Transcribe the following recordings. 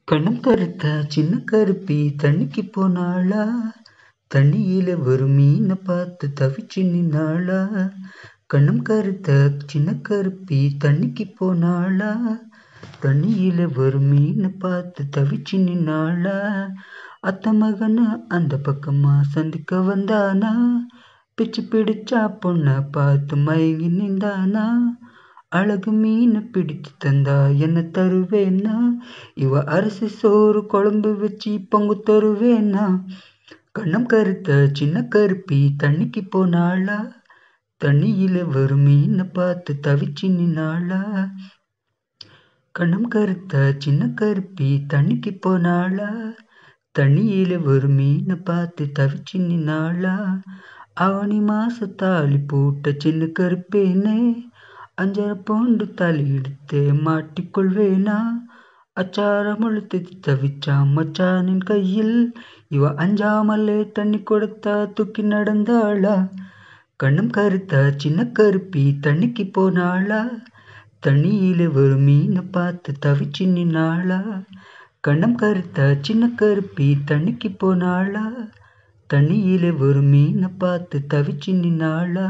கண்ணம் கருத்த சின்ன கருப்பி தண்ணிக்கு போனாளா தண்ணியில ஒரு மீனை பார்த்து தவிச்சு நின்னாளா கண்ணம் கருத்த சின்ன கருப்பி தண்ணிக்கு போனாளா தண்ணியில ஒரு மீனை பார்த்து தவிச்சு நின்னாளா அத்த மகனை அந்த பக்கமா சந்திக்க வந்தானா பிச்சு பிடிச்சா பொண்ணை பார்த்து மயங்கி நின்றானா அழகு மீனை பிடித்து தந்தா என்ன தருவேனா இவ அரிசி சோறு குழம்பு வச்சு பொங்கு தருவேனா கண்ணம் கருத்த சின்ன கருப்பி தண்ணிக்கு போனாளா தண்ணியில ஒரு மீனை பார்த்து தவிச்சு நின்னாளா கண்ணம் கருத்த சின்ன கருப்பி தண்ணிக்கு போனாளா தண்ணியில ஒரு மீனை பார்த்து தவிச்சு நின்னாளா அவனி மாச தாலி போட்ட சின்ன கருப்பேனே அஞ்சரை பவுண்டு தாலி எடுத்து மாட்டிக்கொள்வேனா அச்சாரம் அழுத்தி தவிச்சா மச்சானின் கையில் இவ அஞ்சாமலே தண்ணி கொடுத்தா தூக்கி நடந்தாளா கண்ணம் கருத்தா சின்ன கருப்பி தண்ணிக்கு போனாளா தண்ணியில ஒரு மீனை பார்த்து தவிச்சு நின்னாளா கண்ணம் கருத்தா சின்ன கருப்பி தண்ணிக்கு போனாளா தண்ணியில ஒரு மீனை பார்த்து தவிச்சு நின்னாளா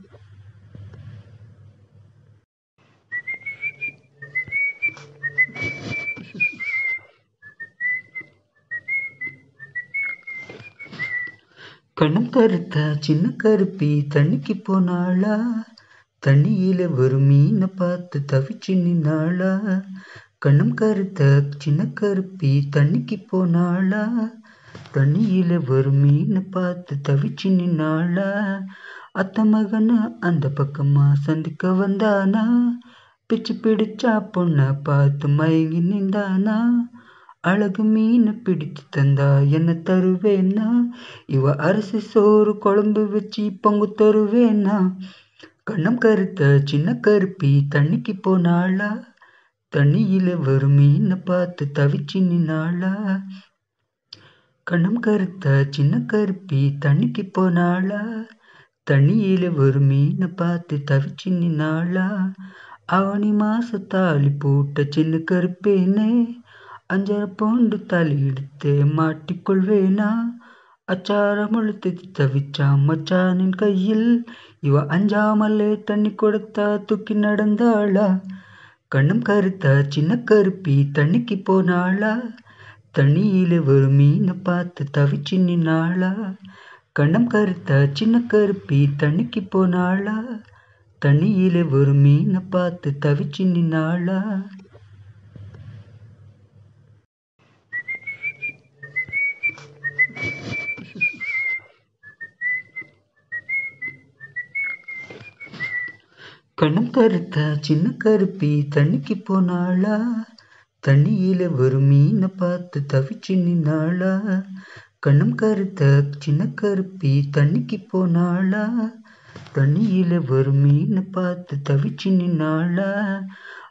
கண்ணம் கருத்த சின்ன கருப்பி தண்ணிக்கு போனாளா தண்ணியில ஒரு மீனை பார்த்து தவிச்சு நின்னாளா கண்ணம் கருத்த சின்ன கருப்பி தண்ணிக்கு போனாளா தண்ணியில ஒரு மீனை பார்த்து தவிச்சு நின்னாளா அத்த மகனை அந்த பக்கமா சந்திக்க வந்தானா பிச்சு பிடிச்சா பொண்ணை பார்த்து மயங்கி நின்றானா அழகு மீனை பிடித்து தந்தா என்ன தருவேனா இவ அரிசி சோறு குழம்பு வச்சு பொங்கு தருவேனா கண்ணம் கருத்த சின்ன கருப்பி தண்ணிக்கு போனாளா தண்ணியில ஒரு மீனை பார்த்து தவிச்சு நின்னாளா கண்ணம் கருத்த சின்ன கருப்பி தண்ணிக்கு போனாளா தண்ணியில ஒரு மீனை பார்த்து தவிச்சு நின்னாளா அவனி மாச தாலி போட்ட சின்ன கருப்பேனே அஞ்சரை பவுண்டு தாலி எடுத்து மாட்டிக்கொள்வேனா அச்சாரம் அழுத்தி தவிச்சா மச்சானின் கையில் இவ அஞ்சாமலே தண்ணி கொடுத்தா தூக்கி நடந்தாளா கண்ணம் கருத்தா சின்ன கருப்பி தண்ணிக்கு போனாளா தண்ணியில ஒரு மீனை பார்த்து தவிச்சு நின்னாளா கண்ணம் கருத்தா சின்ன கருப்பி தண்ணிக்கு போனாளா தண்ணியில ஒரு மீனை பார்த்து தவிச்சு நின்னாளா கண்ணம் கருத்த சின்ன கருப்பி தண்ணிக்கு போனாளா தண்ணியில ஒரு மீனை பார்த்து தவிச்சு நின்னாளா கண்ணம் கருத்த சின்ன கருப்பி தண்ணிக்கு போனாளா தண்ணியில ஒரு மீனை பார்த்து தவிச்சு நின்னாளா